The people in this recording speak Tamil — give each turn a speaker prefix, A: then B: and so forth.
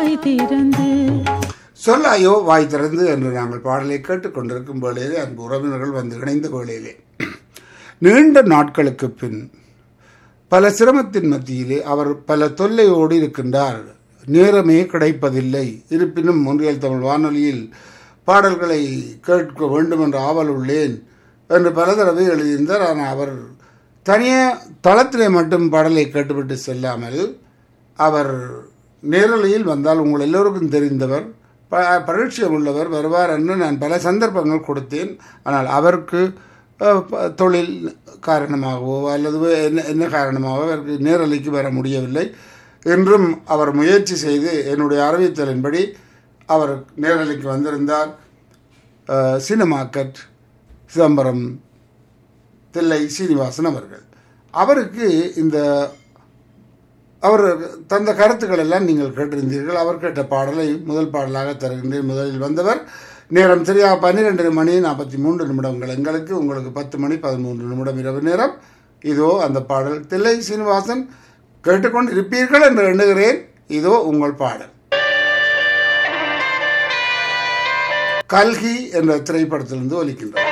A: திறந்து
B: சொல்லாயோ வாய் திறந்து என்று நாங்கள் பாடலை கேட்டுக்கொண்டிருக்கும் வேளையிலே அன்பு உறவினர்கள் வந்து இணைந்த வேளையிலே நீண்ட நாட்களுக்கு பின் பல சிரமத்தின் மத்தியிலே அவர் பல தொல்லையோடு இருக்கின்றார் நேரமே கிடைப்பதில்லை இருப்பினும் ஒன்றியல் தமிழ் வானொலியில் பாடல்களை கேட்க வேண்டும் என்ற ஆவல் உள்ளேன் என்று பல தடவை எழுதியிருந்தார் ஆனால் அவர் தனியே தளத்திலே மட்டும் பாடலை கேட்டுவிட்டு செல்லாமல் அவர் நேரலையில் வந்தால் உங்கள் எல்லோருக்கும் தெரிந்தவர் ப பரிட்சயம் உள்ளவர் வருவார் என்று நான் பல சந்தர்ப்பங்கள் கொடுத்தேன் ஆனால் அவருக்கு அஹ், ப- தொழில் காரணமாகவோ அல்லது வே- என்ன என்ன காரணமாகவோ அவருக்கு நேரலைக்கு வர முடியவில்லை என்றும் அவர் முயற்சி செய்து என்னுடைய அறிவித்தலின்படி அவர் நேரலைக்கு வந்திருந்தார் அஹ், சினிமாக்கட் சிதம்பரம் தில்லை சீனிவாசன் அவர்கள் அவருக்கு இந்த அவர் தந்த கருத்துக்கள் எல்லாம் நீங்கள் கேட்டிருந்தீர்கள் அவர் கேட்ட பாடலை முதல் பாடலாக தருகின்றேன் முதலில் வந்தவர் நேரம் சரியாக பன்னிரெண்டு மணி நாற்பத்தி மூன்று நிமிடங்கள் எங்களுக்கு உங்களுக்கு பத்து மணி பதிமூன்று நிமிடம் இரவு நேரம் இதோ அந்த பாடல் தில்லை சீனிவாசன் கேட்டுக்கொண்டு இருப்பீர்கள் என்று எண்ணுகிறேன் இதோ உங்கள் பாடல் கல்கி என்ற திரைப்படத்திலிருந்து ஒலிக்கின்றது